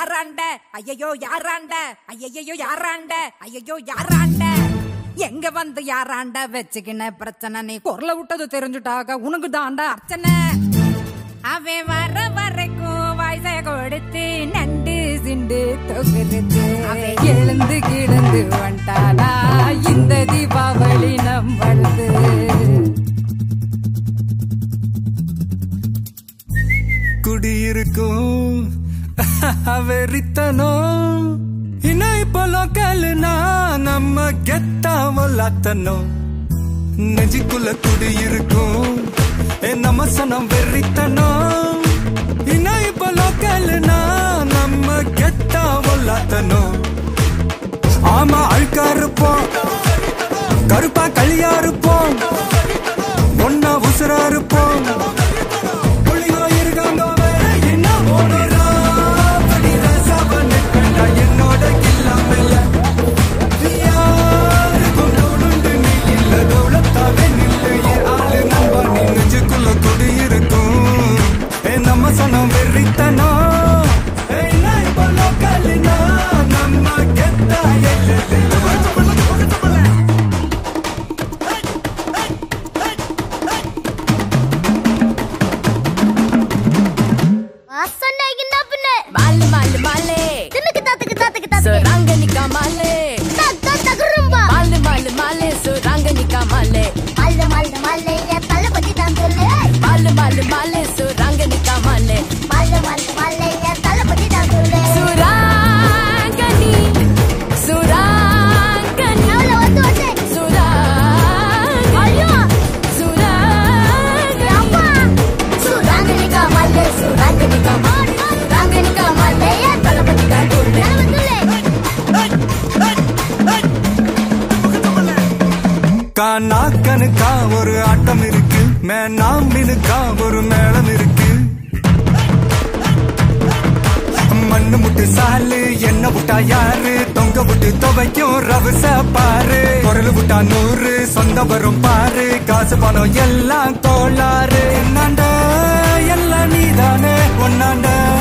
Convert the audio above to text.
யாராண்ட ஐயையோ யாராண்ட ஐயையோ யாராண்ட ஐயையோ யாராண்ட எங்க வந்து யாராண்ட வச்சுக்கின பிரச்சனை நீ குரல விட்டது தெரிஞ்சுட்டாக உனக்கு தாண்டா அர்ச்சனை அவன் வர வரைக்கும் வயசை கொடுத்து நண்டு சிண்டு தொகுத்து எழுந்து கிடந்து வந்துட்டானா இந்த தீபாவளி நம்மளது குடியிருக்கும் வெறித்தனம் இன்னும் இப்போ லோக்கல்னா நம்ம கெத்தாமலாத்தனும் நெஞ்சுக்குள்ள குடியிருக்கும் ஏ நம்ம சனம் வெறித்தனம் இன்னும் இப்போ லோக்கல்னா நம்ம கெத்தாமலாத்தனும் ஆமா அழுக்கா இருப்போம் கருப்பா களியா இருப்போம் ஒன்னா உசுரா இருப்போம் புள்ளியோ இருக்காங்க வேற என்ன ஓடுறா? படி ரசாவனை கண்டா என்னோட கில்லாமல. யாருக்கும் தோளுண்டு நீ இல்ல, தௌலத்தாவே நில்லு. என் ஆளு நண்பா, நீ நெஞ்சுக்குள்ள குடியிருக்கும். ஏ, நம்ம சனம் வெறித்தனம். ஏய், நான் இப்ப லோக்கல்னா, நம்ம கெத்தா எல்லையில. வாசனைக்கு என்ன பின்ன மாலு மாலு மாலே தின்னுக்கு தாத்துக்கு தாத்துக்கு தாத்துக்கு சுராங்கனிக்கா மாலே தக் தக் தகுரும்பா மாலு மாலு மாலே சுராங்கனிக்கா மாலே மல்ல மல்ல மல்ல என் தலை பத்தி தான் சொல்லு மாலு மாலு மாலே சுராங்கனிக்கா மாலே மல்ல மல்ல மல்ல என் தலை பத்தி தான் சொல்லு சுராங்கனி சுராங்கனி அவளை வந்து வந்து சுராங்கனி ஐயோ சுராங்கனி அம்மா சுராங்கனிகா மல்ல சுராங்கனிகா சுராங்கனிகா மல்ல என் தலை பத்தி தான் சொல்லு கானா கணுக்கா ஒரு ஆட்டம் இருக்கு மேனா மினுக்கா ஒரு மேளம் இருக்கு மண்ணு முட்டு சாலு என்ன விட்டா யாரு தொங்க விட்டு துவைக்கும் ரவச பாரு குரல் விட்டா நூறு சொந்த வரும் பாரு காசு பணம் எல்லாம் கோளாறு என்னாண்ட எல்லாம் நீதானே ஒன்னாண்ட